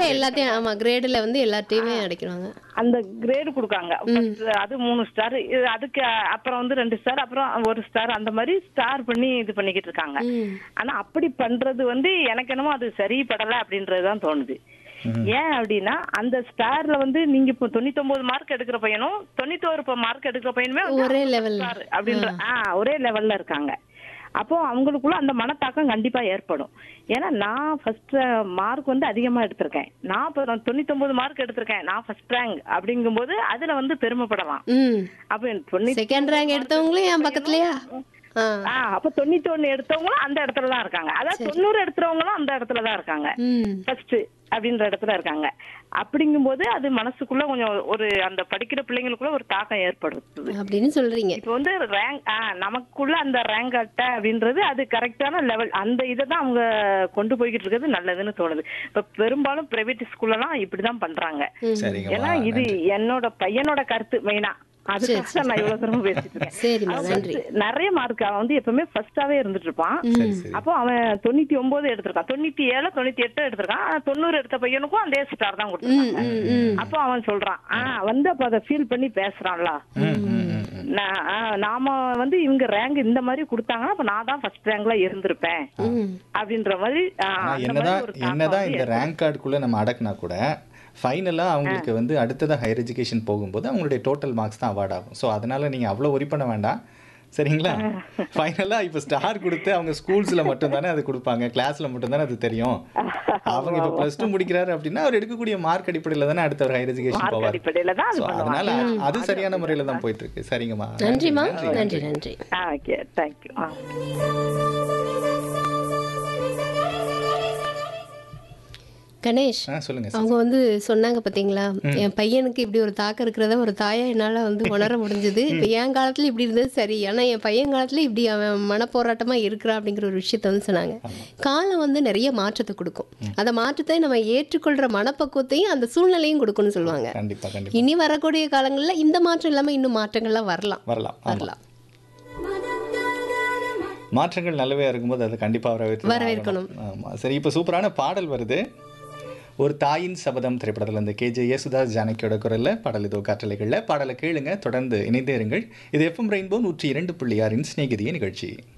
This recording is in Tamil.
எல்லாத்தையும் ஆமா கிரேடுல வந்து எல்லாத்தையுமே அடைக்கிறாங்க அந்த கிரேடு கொடுக்காங்க First அது மூணு ஸ்டார் அதுக்கு அப்புறம் வந்து ரெண்டு ஸ்டார் அப்புறம் ஒரு ஸ்டார் அந்த மாதிரி ஸ்டார் பண்ணி இது பண்ணிக்கிட்டு இருக்காங்க ம். ஆனா அப்படி பண்றது வந்து எனக்கு என்னமோ அது சரிப்படல அப்படின்றதுதான் தோணுது ஏன் அப்படின்னா அந்த ஸ்டார்ல வந்து நீங்க இப்போ தொண்ணூத்தொன்பது மார்க் எடுக்கிற பையனும் தொண்ணூத்தோரு மார்க் எடுக்கிற பையனுமே வந்து ஒரே லெவல் star அப்படின்ற ஆ ஒரே லெவல்ல இருக்காங்க அப்போ அவங்களுக்குள்ள அந்த மனத்தாக்கம் கண்டிப்பா ஏற்படும் ஏன்னா நான் ஃபர்ஸ்ட் மார்க் வந்து அதிகமா எடுத்திருக்கேன் நான் இப்போ தொண்ணூத்தொன்பது மார்க் எடுத்திருக்கேன் நான் ஃபர்ஸ்ட் ரேங்க் அப்படிங்கும்போது அதுல வந்து பெருமைப்படலாம் ம் அப்ப தொண்ணூத்தி செகண்ட் ரேங்க் எடுத்தவங்களும் என் பக்கத்துலயா ஆ ஆ அப்ப தொண்ணூத்தி ஒண்ணு எடுத்தவங்களும் அந்த இடத்துல தான் இருக்காங்க அதாவது தொண்ணூறு எடுத்தவங்களும் அந்த இடத்துல தான் இருக்காங்க ம் ஃபர்ஸ்ட் அப்படின்ற இடத்துல இருக்காங்க அப்படிங்கும்போது அது மனசுக்குள்ள கொஞ்சம் ஒரு அந்த படிக்கிற பிள்ளைங்களுக்குள்ள ஒரு தாக்கம் ஏற்படுத்துது அப்படின்னு சொல்றீங்க இப்போ வந்து ரேங்க் நமக்குள்ள அந்த ரேங்க் அட்டை அப்படின்றது அது கரெக்டான லெவல் அந்த இதை தான் அவங்க கொண்டு போய்கிட்டு இருக்கிறது நல்லதுன்னு தோணுது இப்ப பெரும்பாலும் பிரைவேட் ஸ்கூல்லலாம் இப்படிதான் பண்றாங்க சரிங்கம்மா ஏன்னா இது என்னோட பையனோட கருத்து மெயினா அதுக்காக நான் இவ்வளவு தூரம் பேசிட்டு இருக்கேன் சரிம்மா அவன் நன்றி first நிறைய மார்க் அவன் வந்து எப்பவுமே ஃபர்ஸ்டாவே இருந்துட்டு இருப்பான் சரி சரி அப்போ அவன் தொண்ணூத்தி ஒன்பது எடுத்திருக்கான் தொண்ணூத்தி ஏழு தொண்ணூத்தி எட்டு எடுத்திருக்கான் ஆனா தொண்ணூறு எடுத்த பையனுக்கும் அதே ஸ்டார் தான் கொடுத்துருக்காங்க ம் ம் அப்போ அவன் சொல்றான் ஆ வந்து அப்ப அதை ஃபீல் பண்ணி பேசுறான்ல ம், ம், ம், ம். நான் ஆ, நாம வந்து இவங்க ரேங்க் இந்த மாதிரி கொடுத்தாங்கன்னா அப்ப நான் தான் ஃபர்ஸ்ட் ரேங்க்ல இருந்திருப்பேன் ம் அப்படின்ற மாதிரி ஆ, ஆனா அந்த மாதிரி என்னதான் ஒரு தாக்கம் என்னதான் வந்து இந்த ரேங்க் கார்டுக்குள்ள நம்ம அடக்குனா கூட ஃபைனலாக அவங்களுக்கு வந்து அடுத்ததாக ஹையர் எஜுகேஷன் போகும்போது அவங்களுடைய டோட்டல் மார்க்ஸ் தான் அவார்ட் ஆகும் ஸோ அதனால நீங்கள் அவ்வளோ ஒரி பண்ண வேண்டாம் சரிங்களா ஃபைனலாக இப்போ ஸ்டார் கொடுத்து அவங்க ஸ்கூல்ஸில் மட்டும் தானே அது கொடுப்பாங்க கிளாஸில் மட்டும் தானே அது தெரியும் அவங்க இப்போ ப்ளஸ் டூ முடிக்கிறாரு அப்படின்னா அவர் எடுக்கக்கூடிய மார்க் அடிப்படையில் தானே அடுத்த ஒரு ஹையர் எஜுகேஷன் மார்க் போவார் அடிப்படையில தான் அது ஸோ பண்ணுவாங்க அதனால அது சரியான முறையில் தான் போயிட்டு இருக்கு சரிங்கம்மா நன்றிம்மா நன்றி நன்றி ஆ ஓகே தேங்க்யூ ஆ கணேஷ் ஆ சொல்லுங்க சார் அவங்க வந்து சொன்னாங்க பாத்தீங்களா என் பையனுக்கு இப்படி ஒரு தாக்கம் இருக்கிறத ஒரு தாயா என்னால வந்து உணர முடிஞ்சது இப்ப என் காலத்துல இப்படி இருந்தது சரி ஆனா என் பையன் காலத்துல இப்படி அவன் மனப்போராட்டமா இருக்கிறான் அப்படிங்கிற ஒரு விஷயத்த வந்து சொன்னாங்க காலம் வந்து நிறைய மாற்றத்தை கொடுக்கும் அந்த மாற்றத்தை நம்ம ஏற்றுக்கொள்ற மனப்பக்குவத்தையும் அந்த சூழ்நிலையும் கொடுக்கும்னு சொல்லுவாங்க கண்டிப்பா கண்டிப்பா இனி வரக்கூடிய காலங்கள்ல இந்த மாற்றம் இல்லாம இன்னும் மாற்றங்கள்லாம் வரலாம் வரலாம் ஆமா. வரலாம் மாற்றங்கள் நல்லவே இருக்கும்போது அது கண்டிப்பாக வரவேற்று வரவேற்கணும். ஆமாம் சரி இப்போ சூப்பரான பாடல் வருது ஒரு தாயின் சபதம் திரைப்படத்தில் இந்த கேஜே யேசுதாஸ் ஜானகியோட குரலில் பாடல் இதோ காற்றலைகளில் பாடலை கேளுங்க தொடர்ந்து இணைந்தே இருங்கள் இது எஃப்எம் ரெயின்போ நூற்றி இரண்டு புள்ளி ஆறின் சிநேகிதிய நிகழ்ச்சி